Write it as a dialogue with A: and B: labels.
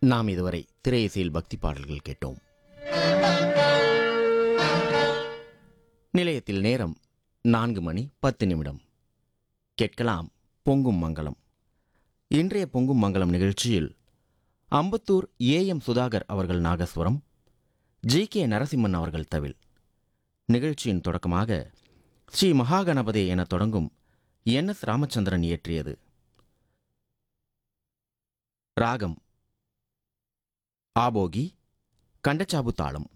A: நாம் இதுவரை திரையிசையில் பக்தி பாடல்கள் கேட்டோம் நிலையத்தில் நேரம் நான்கு மணி பத்து நிமிடம் கேட்கலாம் பொங்கும் மங்களம் இன்றைய பொங்கும் மங்களம் நிகழ்ச்சியில் அம்பத்தூர் ஏஎம் சுதாகர் அவர்கள் நாகஸ்வரம் ஜி கே நரசிம்மன் அவர்கள் தவில் நிகழ்ச்சியின் தொடக்கமாக ஸ்ரீ மகாகணபதே என தொடங்கும் என் எஸ் ராமச்சந்திரன் இயற்றியது ராகம் ஆபோகி கண்டச்சாபு தாளம்